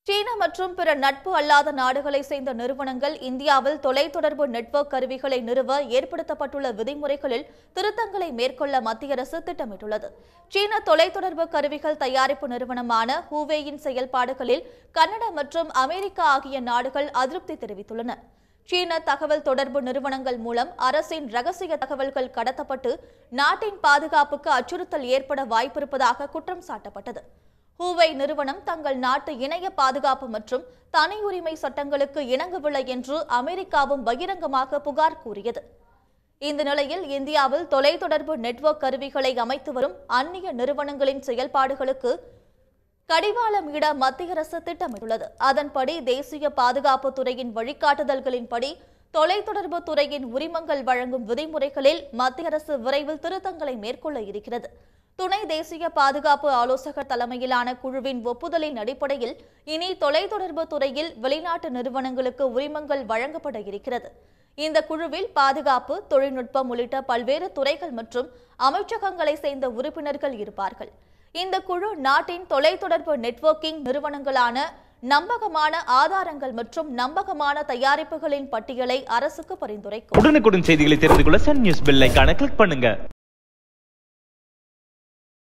சீனா மற்றும் பிற நட்பு அல்லாத நாடுகளை சேர்ந்த நிறுவனங்கள் இந்தியாவில் தொலைத்தொடர்பு நெட்வொர்க் கருவிகளை நிறுவ ஏற்படுத்தப்பட்டுள்ள விதிமுறைகளில் திருத்தங்களை மேற்கொள்ள மத்திய அரசு திட்டமிட்டுள்ளது சீன தொலைத்தொடர்பு கருவிகள் தயாரிப்பு நிறுவனமான ஹூவேயின் செயல்பாடுகளில் கனடா மற்றும் அமெரிக்கா ஆகிய நாடுகள் அதிருப்தி தெரிவித்துள்ளன சீன தகவல் தொடர்பு நிறுவனங்கள் மூலம் அரசின் ரகசிய தகவல்கள் கடத்தப்பட்டு நாட்டின் பாதுகாப்புக்கு அச்சுறுத்தல் ஏற்பட வாய்ப்பிருப்பதாக குற்றம் சாட்டப்பட்டது ஹூவை நிறுவனம் தங்கள் நாட்டு இணைய பாதுகாப்பு மற்றும் தனியுரிமை சட்டங்களுக்கு இணங்கவில்லை என்று அமெரிக்காவும் பகிரங்கமாக புகார் கூறியது இந்த நிலையில் இந்தியாவில் தொலைத்தொடர்பு நெட்வொர்க் கருவிகளை அமைத்து வரும் அந்நிய நிறுவனங்களின் செயல்பாடுகளுக்கு கடிவாளமிட மத்திய அரசு திட்டமிட்டுள்ளது அதன்படி தேசிய பாதுகாப்பு துறையின் வழிகாட்டுதல்களின்படி தொலைத்தொடர்பு துறையின் உரிமங்கள் வழங்கும் விதிமுறைகளில் மத்திய அரசு விரைவில் திருத்தங்களை மேற்கொள்ள இருக்கிறது துணை தேசிய பாதுகாப்பு ஆலோசகர் தலைமையிலான குழுவின் ஒப்புதலின் அடிப்படையில் இனி தொலைத்தொடர்பு துறையில் வெளிநாட்டு நிறுவனங்களுக்கு உரிமங்கள் வழங்கப்பட இருக்கிறது இந்த குழுவில் பாதுகாப்பு தொழில்நுட்பம் உள்ளிட்ட பல்வேறு துறைகள் மற்றும் அமைச்சகங்களை சேர்ந்த உறுப்பினர்கள் இருப்பார்கள் இந்த குழு நாட்டின் தொலைத்தொடர்பு நெட்வொர்க்கிங் நிறுவனங்களான நம்பகமான ஆதாரங்கள் மற்றும் நம்பகமான தயாரிப்புகளின் பட்டியலை அரசுக்கு பரிந்துரைக்கும் உடனுக்குடன் செய்திகளை தெரிந்து கொள்ள சன் நியூஸ் பெல் ஐகானை கிளிக் பண்ணுங்க